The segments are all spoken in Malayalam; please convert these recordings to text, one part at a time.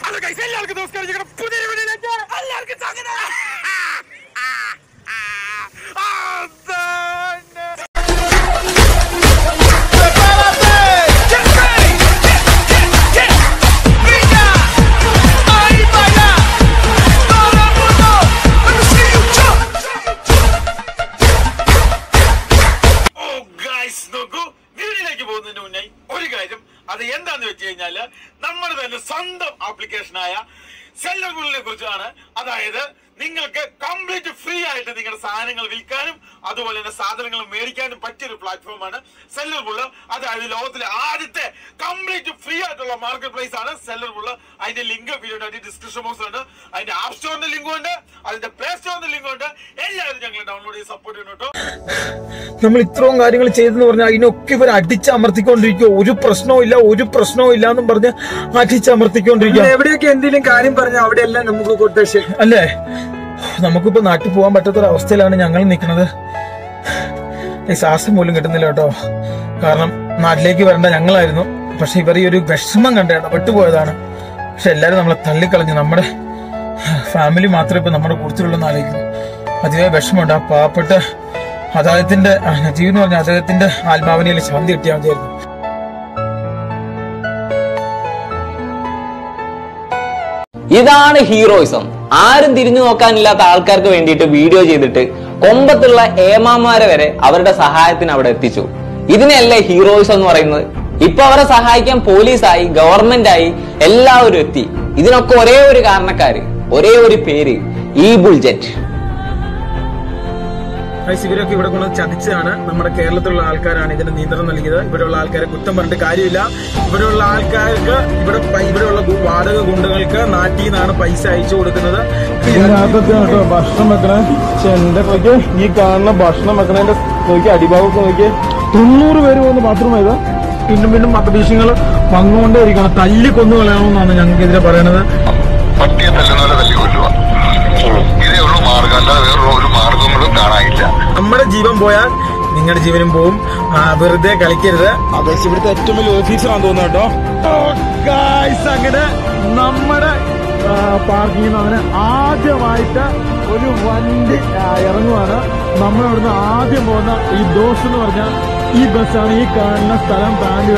ഹലോ ഗൈസ് എല്ലാവർക്കും നമസ്കാരം ഞങ്ങളുടെ പുതിയ വീഡിയോയിലേക്ക് എല്ലാവർക്കും സ്വാഗതം അതാണ്. ഓ ഗൈസ് നോക്കൂ വീഡിയോയിലേക്ക് പോകുന്നതിന് മുന്നേ ഒരു കാര്യം അത് എന്താന്ന് വെച്ച് കഴിഞ്ഞാല് നമ്മുടെ തന്നെ സ്വന്തം ആപ്ലിക്കേഷനായ സെല്ലർ ഗുളിനെ കുറിച്ചാണ് അതായത് നിങ്ങൾക്ക് കംപ്ലീറ്റ് ഫ്രീ ആയിട്ട് നിങ്ങളുടെ സാധനങ്ങൾ വിൽക്കാനും അതുപോലെ തന്നെ സാധനങ്ങൾ മേടിക്കാനും പറ്റിയൊരു പ്ലാറ്റ്ഫോമാണ് സെല്ലർ ബുള്ള അതായത് ലോകത്തിലെ ആദ്യത്തെ കംപ്ലീറ്റ് ഫ്രീ ആയിട്ടുള്ള മാർക്കറ്റ് പ്ലേസ് ആണ് സെല്ലർ ബുള്ള അതിന്റെ ലിങ്ക് വീഡിയോയുടെ ഡിസ്ക്രിപ്ഷൻ ബോക്സ് ഉണ്ട് അതിന്റെ ആപ്പ് സ്റ്റോറിന്റെ ലിങ്കും ഉണ്ട് അതിന്റെ പ്ലേ സ്റ്റോറിന്റെ ലിങ്കും ഉണ്ട് എല്ലാവരും ഞങ്ങൾ ഡൗൺലോഡ് ചെയ്ത് സപ്പോർട്ട് ചെയ്യണം കേട്ടോ നമ്മൾ ഇത്രയും കാര്യങ്ങൾ ചെയ്തെന്ന് പറഞ്ഞാൽ അതിനൊക്കെ ഇവർ അടിച്ചമർത്തിക്കൊണ്ടിരിക്കുക ഒരു പ്രശ്നവും ഇല്ല ഒരു പ്രശ്നവും ഇല്ല എന്നും പറഞ്ഞ് അടിച്ചമർത്തിക്കൊണ്ടിരിക്കുക എവിടെയൊക്കെ എന്തെങ്കിലും കാര്യം പറഞ്ഞാൽ അവിടെയെല്ലാം നമുക്ക് കൊട്ടേഷൻ അല്ലേ നമുക്കിപ്പോ നാട്ടിൽ പോകാൻ പറ്റാത്തൊരവസ്ഥയിലാണ് ഞങ്ങൾ നിൽക്കുന്നത് ഈ ശ്വാസം പോലും കിട്ടുന്നില്ല കേട്ടോ കാരണം നാട്ടിലേക്ക് വരേണ്ട ഞങ്ങളായിരുന്നു പക്ഷെ ഇവർ ഈ ഒരു വിഷമം കണ്ട് ഇടപെട്ടു പോയതാണ് പക്ഷെ എല്ലാരും നമ്മളെ തള്ളിക്കളഞ്ഞു നമ്മുടെ ഫാമിലി മാത്രമേ ഇപ്പൊ നമ്മുടെ കൂടുതലുള്ളെന്ന് ആലോചിക്കുന്നു അതിവേ വിഷമമുണ്ട് ആ പാവപ്പെട്ട അദ്ദേഹത്തിന്റെ നജീവ് എന്ന് പറഞ്ഞ അദ്ദേഹത്തിന്റെ ആത്മാവിനെ ശാന്തി കിട്ടിയാൽ മതിയായിരുന്നു ഇതാണ് ഹീറോയിസം ആരും തിരിഞ്ഞു നോക്കാനില്ലാത്ത ആൾക്കാർക്ക് വേണ്ടിയിട്ട് വീഡിയോ ചെയ്തിട്ട് കൊമ്പത്തുള്ള ഏമാമാരെ വരെ അവരുടെ സഹായത്തിന് അവിടെ എത്തിച്ചു ഇതിനല്ലേ ഹീറോയിസം എന്ന് പറയുന്നത് ഇപ്പൊ അവരെ സഹായിക്കാൻ പോലീസായി ഗവൺമെന്റ് ആയി എല്ലാവരും എത്തി ഇതിനൊക്കെ ഒരേ ഒരു കാരണക്കാര് ഒരേ ഒരു പേര് ഈ ബുൾജറ്റ് ഗൈസ് ഇവരൊക്കെ ഇവിടെ കൊണ്ട് ചതിച്ചതാണ് നമ്മുടെ കേരളത്തിലുള്ള ആൾക്കാരാണ് ഇതിന് നിയന്ത്രണം നൽകിയത് ഇവിടെയുള്ള ആൾക്കാരെ കുറ്റം പറഞ്ഞിട്ട് കാര്യമില്ല ഇവിടെയുള്ള ആൾക്കാർക്ക് ഇവിടെ പ- ഇവിടെയുള്ള ഗു- വാടക ഗുണ്ടകൾക്ക് നാട്ടിൽ നിന്നാണ് പൈസ അയച്ചു കൊടുക്കുന്നത് ഇതിനകത്തൊക്കെയാണ് കേട്ടോ ഭക്ഷണം വെക്കണേ ചെണ്ട നോക്കിയേ ഈ കാണുന്ന ഭക്ഷണം വെക്കണേന്റെ നോക്കി അടിഭാഗമൊക്കെ നോക്കിയേ തൊണ്ണൂറ് പേര് പോകുന്ന ബാത്റൂം ഏതാ വീണ്ടും വീണ്ടും അപദേശങ്ങൾ വന്നുകൊണ്ടേ ഇരിക്കണം തല്ലി കൊന്നു കളയണമെന്നാണ് ഞങ്ങൾക്കെതിരെ പറയണത് പട്ടിയെ തല്ലുന്ന പോലെ തല്ലി കൊല്ലുക ഇതേ ഉള്ളൂ മാർഗം അല്ലാതെ വേറെ ഒരു മാർഗങ്ങളും കാണാനില്ല നമ്മുടെ ജീവൻ പോയാൽ നിങ്ങളുടെ ജീവനും പോവും ആ, വെറുതെ കളിക്കരുത് അപേക്ഷ ഇവിടുത്തെ ഏറ്റവും വലിയ ഓഫീസറാന്ന് തോന്നുന്നു കേട്ടോ ഗായ്സ് അങ്ങനെ നമ്മുടെ പാർക്കിംഗ് നിന്ന് അങ്ങനെ ആദ്യമായിട്ട് ഒരു വണ്ടി ആ, ഇറങ്ങുവാണ് നമ്മൾ ഇവിടുന്ന് ആദ്യം പോകുന്ന ഈ ദോസ് എന്ന് പറഞ്ഞ ഈ ബസ്സാണ് ഈ കാണുന്ന സ്ഥലം താണ്ടി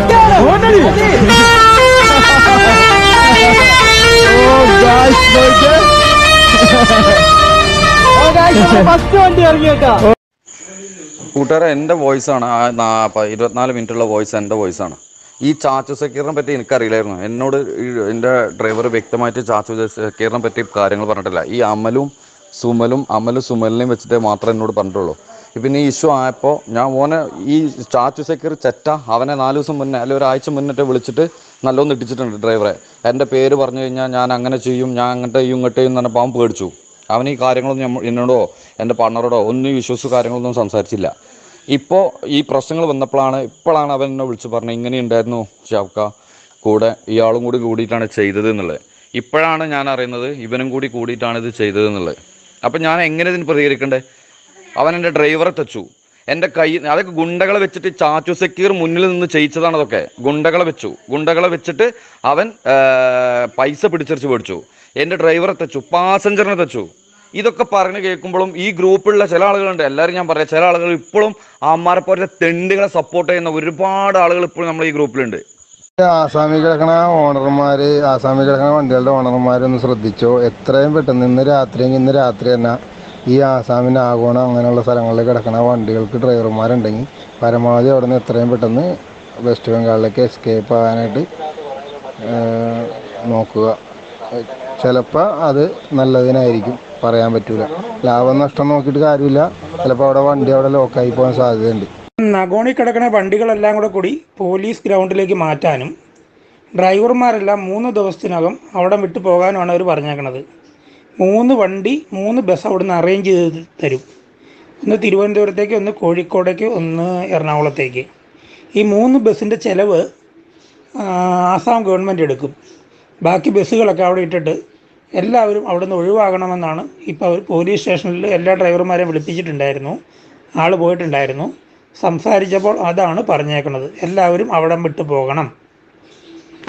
ഫസ്റ്റ് വണ്ടി ഇറങ്ങി കേട്ടോ കൂട്ടുകാരെ എൻ്റെ വോയിസാണ് ആ നാ- പ- ഇരുപത്തിനാല് മിനിറ്റുള്ള വോയിസ് എൻ്റെ വോയിസാണ് ഈ ചാച്ചു സക്കീറിനെ പറ്റി എനിക്കറിയില്ലായിരുന്നു എന്നോട് ഈ എൻ്റെ ഡ്രൈവർ വ്യക്തമായിട്ട് ചാച്ചു സക്കീറിനെ പറ്റി കാര്യങ്ങൾ പറഞ്ഞിട്ടില്ല ഈ അമലും സുമലും അമലും സുമലിനെയും വെച്ചിട്ട് മാത്രമേ എന്നോട് പറഞ്ഞിട്ടുള്ളൂ പിന്നെ ഈ ഇഷ്യൂ ആയപ്പോൾ ഞാൻ ഓനെ ഈ ചാച്ചു സക്കീർ ചെറ്റ അവനെ നാല് ദിവസം മുന്നേ അല്ലെങ്കിൽ ഒരാഴ്ച മുന്നിട്ട് വിളിച്ചിട്ട് നല്ലോണം ഇട്ടിച്ചിട്ടുണ്ട് ഡ്രൈവറെ എൻ്റെ പേര് പറഞ്ഞു കഴിഞ്ഞാൽ ഞാൻ അങ്ങനെ ചെയ്യും ഞാൻ അങ്ങോട്ട് ചെയ്യും ഇങ്ങോട്ട് ചെയ്യും എന്ന് പറഞ്ഞപ്പോൾ അവൻ പേടിച്ചു അവൻ ഈ കാര്യങ്ങളൊന്നും ഞമ്മ- എന്നോടോ എൻ്റെ പാർട്ണറോടോ ഒന്നും വിശ്വസിച്ച കാര്യങ്ങളൊന്നും സംസാരിച്ചില്ല ഇപ്പോൾ ഈ പ്രശ്നങ്ങൾ വന്നപ്പോഴാണ് ഇപ്പോഴാണ് അവൻ എന്നെ വിളിച്ച് പറഞ്ഞത് ഇങ്ങനെ ഉണ്ടായിരുന്നു ഷാഫ്ക കൂടെ ഇയാളും കൂടി കൂടിയിട്ടാണ് ചെയ്തത് എന്നുള്ളത് ഇപ്പോഴാണ് ഞാൻ അറിയുന്നത് ഇവനും കൂടി കൂടിയിട്ടാണ് ഇത് ചെയ്തത് എന്നുള്ളത് അപ്പം ഞാൻ എങ്ങനെ ഇതിന് പ്രതികരിക്കണ്ടേ അവൻ എൻ്റെ ഡ്രൈവറെ തച്ചു എൻ്റെ കൈ അതൊക്കെ ഗുണ്ടകളെ വെച്ചിട്ട് ചാച്ചു സക്കീർ മുന്നിൽ നിന്ന് ചെയ്യിച്ചതാണ് അതൊക്കെ ഗുണ്ടകളെ വെച്ചു ഗുണ്ടകളെ വെച്ചിട്ട് അവൻ ആ, പൈസ പിടിച്ചെറിച്ച് മേടിച്ചു എൻ്റെ ഡ്രൈവറെ തച്ചു പാസഞ്ചറിനെ തച്ചു ഇതൊക്കെ പറഞ്ഞ് കേൾക്കുമ്പോഴും ഈ ഗ്രൂപ്പിലുള്ള ചില ആളുകളുണ്ട് എല്ലാവരും ഞാൻ പറയാം ചില ആളുകൾ ഇപ്പോഴും അമ്മാരെ പോലെ തെണ്ടുകളെ സപ്പോർട്ട് ചെയ്യുന്ന ഒരുപാട് ആളുകൾ ഇപ്പോഴും നമ്മുടെ ഈ ഗ്രൂപ്പിലുണ്ട് ആസാമി കിടക്കണ ഓണർമാര് ആസാമി കിടക്കണ വണ്ടികളുടെ ഓണർമാരൊന്ന് ശ്രദ്ധിച്ചോ എത്രയും പെട്ടെന്ന് ഇന്ന് രാത്രിയെങ്കിൽ ഇന്ന് രാത്രി തന്നെ ഈ ആസാമിന് ആഗോണം അങ്ങനെയുള്ള സ്ഥലങ്ങളിൽ കിടക്കണ വണ്ടികൾക്ക് ഡ്രൈവർമാരുണ്ടെങ്കിൽ പരമാവധി അവിടെ നിന്ന് എത്രയും പെട്ടെന്ന് വെസ്റ്റ് ബംഗാളിലേക്ക് എസ്കേപ്പ് ആകാനായിട്ട് ഏഹ്, നോക്കുക ചിലപ്പോൾ അത് നല്ലതിനായിരിക്കും പറയാൻ പറ്റൂല ലാഭം നഷ്ടം നോക്കിയിട്ട് കാര്യമില്ല ചിലപ്പോൾ അവിടെ വണ്ടി അവിടെ ലോക്കായി പോകാൻ സാധ്യതയുണ്ട് നഗോണി കിടക്കുന്ന വണ്ടികളെല്ലാം കൂടെ കൂടി പോലീസ് ഗ്രൗണ്ടിലേക്ക് മാറ്റാനും ഡ്രൈവർമാരെല്ലാം മൂന്ന് ദിവസത്തിനകം അവിടെ വിട്ടു പോകാനുമാണ് അവർ പറഞ്ഞേക്കണത് മൂന്ന് വണ്ടി മൂന്ന് ബസ് അവിടെ നിന്ന് അറേഞ്ച് ചെയ്ത് തരും ഒന്ന് തിരുവനന്തപുരത്തേക്ക് ഒന്ന് കോഴിക്കോടേക്ക് ഒന്ന് എറണാകുളത്തേക്ക് ഈ മൂന്ന് ബസ്സിൻ്റെ ചിലവ് ആ, ആസാം ഗവൺമെൻറ് എടുക്കും ബാക്കി ബസ്സുകളൊക്കെ അവിടെ ഇട്ടിട്ട് എല്ലാവരും അവിടെ നിന്ന് ഒഴിവാകണമെന്നാണ് ഇപ്പോൾ അവർ പോലീസ് സ്റ്റേഷനിൽ എല്ലാ ഡ്രൈവർമാരെയും വിളിപ്പിച്ചിട്ടുണ്ടായിരുന്നു ആൾ പോയിട്ടുണ്ടായിരുന്നു സംസാരിച്ചപ്പോൾ അതാണ് പറഞ്ഞേക്കുന്നത് എല്ലാവരും അവിടെ വിട്ടു പോകണം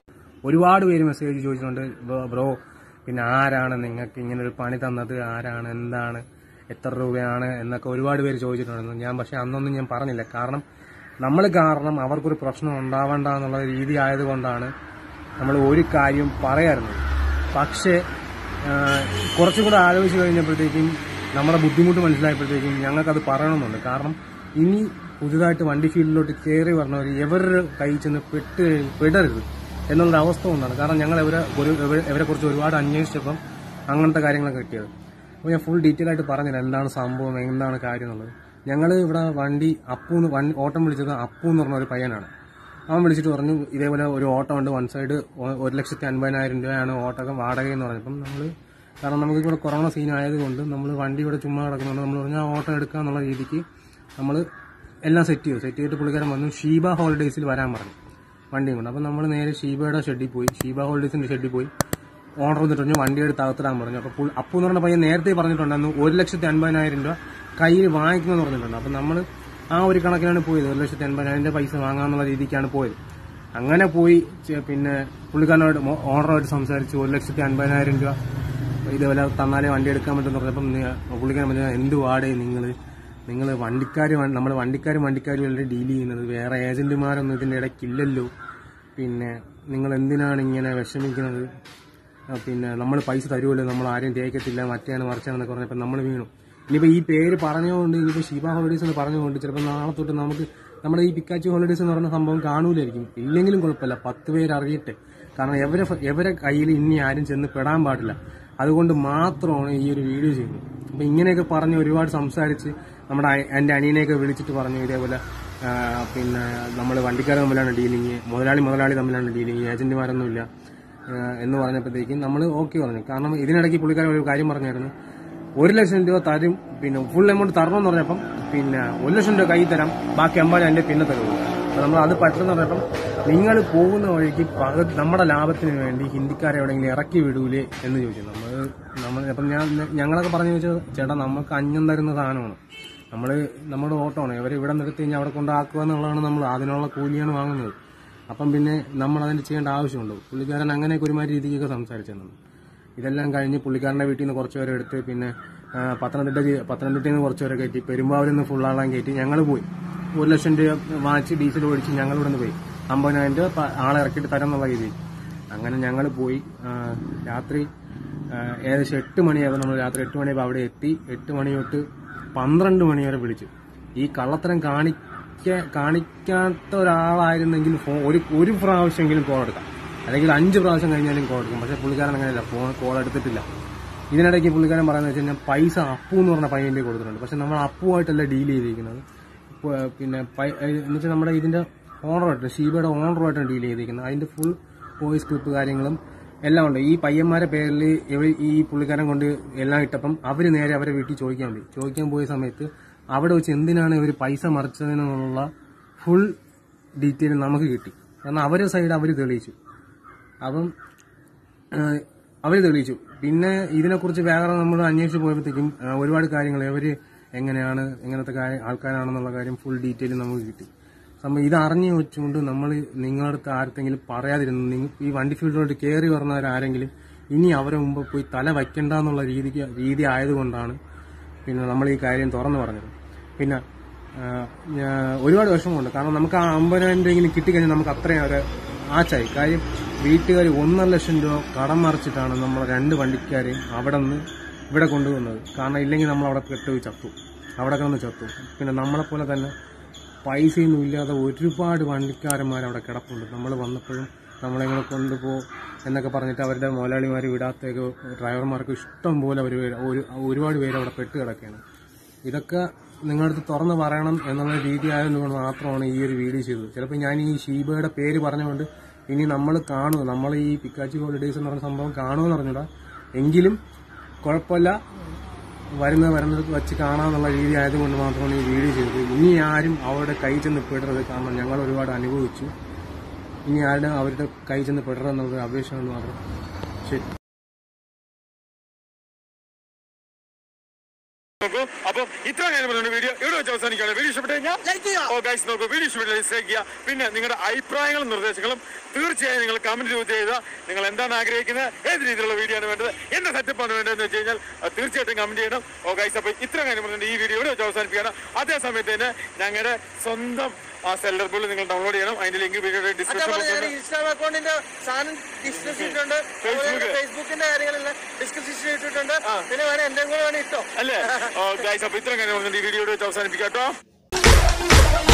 ഒരുപാട് പേര് മെസ്സേജ് ചോദിച്ചിട്ടുണ്ട് "ബ്രോ- ബ്രോ പിന്നെ ആരാണ് നിങ്ങൾക്ക് ഇങ്ങനെ ഒരു പണി തന്നത് ആരാണ് എന്താണ് എത്ര രൂപയാണ് എന്നൊക്കെ ഒരുപാട് പേര് ചോദിച്ചിട്ടുണ്ടായിരുന്നു ഞാൻ പക്ഷെ അന്നൊന്നും ഞാൻ പറഞ്ഞില്ല കാരണം നമ്മൾ കാരണം അവർക്കൊരു പ്രശ്നം ഉണ്ടാവണ്ട എന്നുള്ള രീതി ആയതുകൊണ്ടാണ് നമ്മൾ ഒരു കാര്യം പറയാറുന്നത് പക്ഷേ ആഹ്, കുറച്ചും കൂടെ ആലോചിച്ച് കഴിഞ്ഞപ്പോഴത്തേക്കും നമ്മുടെ ബുദ്ധിമുട്ട് മനസ്സിലായപ്പോഴത്തേക്കും ഞങ്ങൾക്കത് പറയണമെന്നുണ്ട് കാരണം ഇനി പുതുതായിട്ട് വണ്ടി ഫീൽഡിലോട്ട് കയറി വരണവർ എവരുടെ കയ്യിൽ ചെന്ന് പെട്ട് പെടരുത് എന്നുള്ളൊരു അവസ്ഥ കൊണ്ടാണ് കാരണം ഞങ്ങൾ ഇവരെ ഒരു ഇവരെ- ഇവരെ കുറിച്ച് ഒരുപാട് അന്വേഷിച്ചപ്പം അങ്ങനത്തെ കാര്യങ്ങളൊക്കെ കിട്ടിയത് അപ്പോൾ ഞാൻ ഫുൾ ഡീറ്റെയിൽ ആയിട്ട് പറഞ്ഞില്ല എന്താണ് സംഭവം എന്താണ് കാര്യം എന്നുള്ളത് ഞങ്ങൾ ഇവിടെ വണ്ടി അപ്പു എന്ന് വണ്ടി ഓട്ടം വിളിച്ചത് അപ്പു എന്ന് പറഞ്ഞ ഒരു പയ്യനാണ് അവൻ വിളിച്ചിട്ട് പറഞ്ഞു ഇതേപോലെ ഒരു ഓട്ടോ ഉണ്ട് വൺ സൈഡ് ഒരു ലക്ഷത്തി അൻപതിനായിരം രൂപയാണ് ഓട്ടോക്കെ വാടക എന്ന് പറഞ്ഞപ്പം നമ്മൾ കാരണം നമുക്ക് ഇവിടെ കൊറോണ സീൻ ആയതുകൊണ്ട് നമ്മൾ വണ്ടി ഇവിടെ ചുമ്മാ കിടക്കുന്നുണ്ട് നമ്മൾ പറഞ്ഞു ആ ഓട്ടോ എടുക്കുക എന്നുള്ള രീതിക്ക് നമ്മൾ എല്ലാം സെറ്റ് ചെയ്തു സെറ്റ് ചെയ്തിട്ട് പുള്ളിക്കാരൻ വന്നു ഷീബ ഹോളിഡേയ്സിൽ വരാൻ പറഞ്ഞു വണ്ടിയും കൊണ്ട് അപ്പം നമ്മൾ നേരെ ഷീബയുടെ ഷെഡിൽ പോയി ഷീബ ഹോളിഡേയ്സിന്റെ ഷെഡിൽ പോയി ഓണർ വന്നിട്ട് പറഞ്ഞു വണ്ടി എടുത്ത് അകത്തിടാൻ പറഞ്ഞു അപ്പോൾ പുൾ- അപ്പു എന്ന് പറഞ്ഞ പയ്യൻ നേരത്തെ പറഞ്ഞിട്ടുണ്ടായിരുന്നു ഒരു ലക്ഷത്തി അൻപതിനായിരം രൂപ കയ്യിൽ വാങ്ങിക്കുമെന്ന് പറഞ്ഞിട്ടുണ്ട് അപ്പം നമ്മൾ ആ ഒരു കണക്കിനാണ് പോയത് ഒരു ലക്ഷത്തി അൻപതിനായിരം പൈസ വാങ്ങാന്നുള്ള രീതിക്കാണ് പോയത് അങ്ങനെ പോയി ചെ- പിന്നെ പുള്ളിക്കാരനോട് മോ- ഓണറുമായിട്ട് സംസാരിച്ച് ഒരു ലക്ഷത്തി അൻപതിനായിരം രൂപ ഇതേപോലെ തന്നാലേ വണ്ടി എടുക്കാൻ പറ്റുമെന്ന് പറഞ്ഞപ്പം നി- പുള്ളിക്കാരൻ പറഞ്ഞു എന്ത് വാടേ നിങ്ങൾ നിങ്ങൾ വണ്ടിക്കാർ നമ്മൾ വണ്ടിക്കാരും വണ്ടിക്കാരും അല്ലേ ഡീൽ ചെയ്യുന്നത് വേറെ ഏജന്റുമാരൊന്നും ഇതിൻ്റെ ഇടയ്ക്കില്ലല്ലോ പിന്നെ നിങ്ങൾ എന്തിനാണ് ഇങ്ങനെ വിഷമിക്കുന്നത് ആ, പിന്നെ നമ്മൾ പൈസ തരുമല്ലോ നമ്മൾ ആരെയും തേക്കത്തില്ല മറ്റേയാണ് മറിച്ചാണെന്നൊക്കെ പറഞ്ഞപ്പോൾ നമ്മൾ വീണു ഇനിയിപ്പോൾ ഈ പേര് പറഞ്ഞുകൊണ്ട് ഇനിയിപ്പോൾ ഷിബ ഹോളിഡേസ് എന്ന് പറഞ്ഞുകൊണ്ട് ചിലപ്പോൾ നാളെ തൊട്ട് നമുക്ക് നമ്മുടെ ഈ പിക്കാച്ചി ഹോളിഡേസ് എന്ന് പറയുന്ന സംഭവം കാണൂലായിരിക്കും ഇല്ലെങ്കിലും കുഴപ്പമില്ല പത്ത് പേര് അറിയട്ടെ കാരണം എവരെ എവരെ കയ്യിൽ ഇനി ആരും ചെന്ന് പെടാൻ പാടില്ല അതുകൊണ്ട് മാത്രമാണ് ഈ ഒരു വീഡിയോ ചെയ്യുന്നത് അപ്പം ഇങ്ങനെയൊക്കെ പറഞ്ഞ് ഒരുപാട് സംസാരിച്ച് നമ്മുടെ അയ- എൻ്റെ അനിയനെയൊക്കെ വിളിച്ചിട്ട് പറഞ്ഞു ഇതേപോലെ ആ, പിന്നെ നമ്മൾ വണ്ടിക്കാർ തമ്മിലാണ് ഡീലിങ് മുതലാളി മുതലാളി തമ്മിലാണ് ഡീലിങ് ഏജന്റുമാരൊന്നുമില്ല ആ, എന്ന് പറഞ്ഞപ്പോഴത്തേക്കും നമ്മൾ ഓക്കെ പറഞ്ഞു കാരണം ഇതിനിടയ്ക്ക് പുള്ളിക്കാരൻ ഒരു കാര്യം പറഞ്ഞായിരുന്നു ഒരു ലക്ഷം രൂപ തരും പിന്നെ ഫുൾ എമൗണ്ട് തരണമെന്ന് പറഞ്ഞപ്പം പിന്നെ ഒരു ലക്ഷം രൂപ കൈ തരാം ബാക്കി അമ്പാൻ എൻ്റെ പിന്നെ തരുള്ളൂ അപ്പൊ നമ്മൾ അത് പറ്റുന്ന പറഞ്ഞപ്പം നിങ്ങൾ പോകുന്ന വഴിക്ക് പക നമ്മുടെ ലാഭത്തിന് വേണ്ടി ഹിന്ദിക്കാരെ എവിടെയെങ്കിലും ഇറക്കി വിടൂലേ എന്ന് ചോദിച്ചു നമ്മൾ നമ്മൾ അപ്പം ഞാൻ ഞങ്ങളൊക്കെ പറഞ്ഞു ചോദിച്ചത് ചേട്ടാ നമുക്ക് അഞ്ഞം തരുന്ന സാധനമാണ് നമ്മൾ നമ്മുടെ ഓട്ടമാണ് ഇവരെ ഇവിടെ നിർത്തി കഴിഞ്ഞാൽ അവിടെ കൊണ്ടാക്കുക എന്നുള്ളതാണ് നമ്മൾ അതിനുള്ള കൂലിയാണ് വാങ്ങുന്നത് അപ്പം പിന്നെ നമ്മൾ അതിന് ചെയ്യേണ്ട ആവശ്യമുണ്ടോ പുള്ളിക്കാരൻ അങ്ങനെയൊക്കെ ഒരുമാതിരി രീതിക്കൊക്കെ സംസാരിച്ചിരുന്നു ഇതെല്ലാം കഴിഞ്ഞ് പുള്ളിക്കാരൻ്റെ വീട്ടിൽ നിന്ന് കുറച്ച് പേരെ എടുത്ത് പിന്നെ ആ, പത്തനംതിട്ട ജി- പത്തനംതിട്ടയിൽ നിന്ന് കുറച്ച് പേരെ കയറ്റി പെരുമ്പാവൂരിൽ നിന്ന് ഫുള്ളാളാൻ കയറ്റി ഞങ്ങൾ പോയി ഒരു ലക്ഷം രൂപ വാങ്ങിച്ച് ഡീസൽ ഒഴിച്ച് ഞങ്ങൾ ഇവിടെ നിന്ന് പോയി അമ്പതിനായിരം രൂപ പ- ആളെ ഇറക്കിയിട്ട് തരാം എന്നുള്ള രീതിയിൽ അങ്ങനെ ഞങ്ങൾ പോയി ആ, രാത്രി ആ, ഏകദേശം എട്ട് മണിയായപ്പോൾ നമ്മൾ രാത്രി എട്ട് മണിയായപ്പോൾ അവിടെ എത്തി എട്ട് മണി തൊട്ട് പന്ത്രണ്ട് മണി വരെ വിളിച്ചു ഈ കള്ളത്തരം കാണിക്ക കാണിക്കാത്ത ഒരാളായിരുന്നെങ്കിൽ ഫോൺ ഒരു ഒരു പ്രാവശ്യമെങ്കിലും കോൾ എടുക്കാം അല്ലെങ്കിൽ അഞ്ച് പ്രാവശ്യം കഴിഞ്ഞാലും കോൾ എടുക്കും പക്ഷേ പുള്ളിക്കാരൻ അങ്ങനെയല്ല ഫോൺ കോൾ എടുത്തിട്ടില്ല ഇതിനിടയ്ക്ക് പുള്ളിക്കാരൻ പറയുന്നത് വെച്ച് കഴിഞ്ഞാൽ പൈസ അപ്പു എന്ന് പറഞ്ഞ പയ്യൻ്റെ കൊടുത്തിട്ടുണ്ട് പക്ഷെ നമ്മൾ അപ്പുമായിട്ടല്ല ഡീൽ ചെയ്തിരിക്കുന്നത് ഇപ്പൊ, പിന്നെ പൈ- എന്ന് വെച്ചാൽ നമ്മുടെ ഇതിന്റെ ഓണറുമായിട്ട് ഷീബയുടെ ഓണറുമായിട്ടാണ് ഡീൽ ചെയ്തിരിക്കുന്നത് അതിന്റെ ഫുൾ വോയിസ് ക്ലിപ്പ് കാര്യങ്ങളും എല്ലാം ഉണ്ട് ഈ പയ്യന്മാരെ പേരിൽ ഇവർ ഈ പുള്ളിക്കാരൻ കൊണ്ട് എല്ലാം ഇട്ടപ്പം അവർ നേരെ അവരെ വീട്ടിൽ ചോദിക്കാൻ പോയി ചോദിക്കാൻ പോയ സമയത്ത് അവിടെ വെച്ച് എന്തിനാണ് ഇവർ പൈസ മറിച്ചതിനുള്ള ഫുൾ ഡീറ്റെയിൽ നമുക്ക് കിട്ടി കാരണം അവരുടെ സൈഡ് അവർ തെളിയിച്ചു അപ്പം അവർ തെളിയിച്ചു പിന്നെ ഇതിനെക്കുറിച്ച് വേറെ നമ്മൾ അന്വേഷിച്ച് പോയപ്പോഴത്തേക്കും ആ, ഒരുപാട് കാര്യങ്ങൾ ഇവർ എങ്ങനെയാണ് എങ്ങനത്തെ കാര്യം ആൾക്കാരാണെന്നുള്ള കാര്യം ഫുൾ ഡീറ്റെയിൽ നമുക്ക് കിട്ടി സംഭവം ഇത് അറിഞ്ഞു വെച്ചുകൊണ്ട് നമ്മൾ നിങ്ങളുടെ അടുത്ത് ആർക്കെങ്കിലും പറയാതിരുന്നു നിങ്ങൾ ഈ വണ്ടി ഫീൽഡിലോട്ട് കയറി വരുന്നവരാരെങ്കിലും ഇനി അവരെ മുമ്പ് പോയി തല വയ്ക്കണ്ട എന്നുള്ള രീതിക്ക് രീതി ആയതുകൊണ്ടാണ് പിന്നെ നമ്മൾ ഈ കാര്യം തുറന്നു പറഞ്ഞത് പിന്നെ ആ, ഞാ- ഒരുപാട് വിഷമമുണ്ട് കാരണം നമുക്ക് ആ അമ്പതിനായിരം രൂപയെങ്കിലും കിട്ടിക്കഴിഞ്ഞാൽ നമുക്ക് അത്രയും ഒരു ആച്ചായി കാര്യം വീട്ടുകാർ ഒന്നര ലക്ഷം രൂപ കടം മറിച്ചിട്ടാണ് നമ്മൾ രണ്ട് വണ്ടിക്കാരെയും അവിടെ നിന്ന് ഇവിടെ കൊണ്ടുവന്നത് കാരണം ഇല്ലെങ്കിൽ നമ്മൾ അവിടെ കെട്ടുപോയി ചത്തു അവിടെ കിടന്ന് ചത്തു പിന്നെ നമ്മളെപ്പോലെ തന്നെ പൈസയൊന്നും ഇല്ലാതെ ഒരുപാട് വണ്ടിക്കാരന്മാർ അവിടെ കിടപ്പുണ്ട് നമ്മൾ വന്നപ്പോഴും നമ്മളെങ്ങനെ കൊണ്ടുപോ എന്നൊക്കെ പറഞ്ഞിട്ട് അവരുടെ മുതലാളിമാർ വിടാത്തേക്ക് ഡ്രൈവർമാർക്ക് ഇഷ്ടം പോലെ ഒരു ഒരു ഒരുപാട് പേര് അവിടെ പെട്ട് കിടക്കുകയാണ് ഇതൊക്കെ നിങ്ങളുടെ അടുത്ത് തുറന്ന് പറയണം എന്നുള്ള രീതി ആയതുകൊണ്ട് മാത്രമാണ് ഈ ഒരു വീഡിയോ ചെയ്തത് ചിലപ്പോൾ ഞാൻ ഈ ഷീബയുടെ പേര് പറഞ്ഞുകൊണ്ട് ഇനി നമ്മൾ കാണുക നമ്മൾ ഈ പിക്കാച്ചി ഹോളിഡേയ്സ് എന്ന് പറഞ്ഞ സംഭവം കാണുമെന്ന് പറഞ്ഞൂടാ എങ്കിലും കുഴപ്പമില്ല വരുന്നത് വരുന്നത് വെച്ച് കാണാമെന്നുള്ള രീതി ആയതുകൊണ്ട് മാത്രമാണ് ഈ വീഡിയോ ചെയ്തത് ഇനി ആരും അവരുടെ കൈ ചെന്ന് പെടരുത് കാരണം ഞങ്ങൾ ഒരുപാട് അനുഭവിച്ചു ഇനി ആരും അവരുടെ കൈ ചെന്ന് പെടരുത് എന്നുള്ളൊരു അപേക്ഷ മാത്രം ശരി നോക്കൂ അപ്പം ഇത്ര കാര്യം പറഞ്ഞ വീഡിയോ ഇവിടെ വെച്ച് അവസാനിക്കുകയാണ് വീഡിയോ ഇഷ്ടപ്പെട്ട് കഴിഞ്ഞാൽ ഓ ഗൈസ് നോക്കൂ വീഡിയോ ഇഷ്ടപ്പെട്ട് ലൈക്ക് ചെയ്യുക പിന്നെ നിങ്ങളുടെ അഭിപ്രായങ്ങളും നിർദ്ദേശങ്ങളും തീർച്ചയായും നിങ്ങൾ കമന്റ് ചെയ്താൽ നിങ്ങൾ എന്താണ് ആഗ്രഹിക്കുന്നത് ഏത് രീതിയിലുള്ള വീഡിയോ ആണ് വേണ്ടത് എന്ത് സെറ്റപ്പാണ് വേണ്ടതെന്ന് വെച്ച് കഴിഞ്ഞാൽ അത് തീർച്ചയായിട്ടും കമന്റ് ചെയ്യണം ഓ ഗൈസ് അപ്പോൾ ഇത്ര കാര്യം പറഞ്ഞിട്ട് ഈ വീഡിയോ ഇവിടെ വെച്ച് അവസാനിപ്പിക്കുകയാണ് അതേ സമയത്ത് തന്നെ ഞങ്ങളുടെ സ്വന്തം ആ സെല്ലർ ബുള്ള് നിങ്ങൾ ഡൗൺലോഡ് ചെയ്യണം അതിന്റെ ലിങ്ക് വീഡിയോയുടെ ഡിസ്ക്രിപ്ഷൻ ബോക്സിൽ ഇൻസ്റ്റാഗ്രാം അക്കൗണ്ടിന്റെ സാധനം ഡിസ്ക്രിപ്ഷൻ ഇട്ടിട്ടുണ്ട് Facebook. ഫേസ്ബുക്കിന്റെ കാര്യങ്ങളെല്ലാം ഡിസ്ക്രിപ്ഷൻ ഇട്ടിട്ടുണ്ട് പിന്നെ വേണേ എന്റെ കൂടെ വേണേ ഇട്ടോ അല്ലേ ഗൈസ് അപ്പോൾ ഇത്ര കാര്യം പറഞ്ഞിട്ട് ഈ വീഡിയോ ഇവിടെ വെച്ച് അവസാനിപ്പിക്കാം കേട്ടോ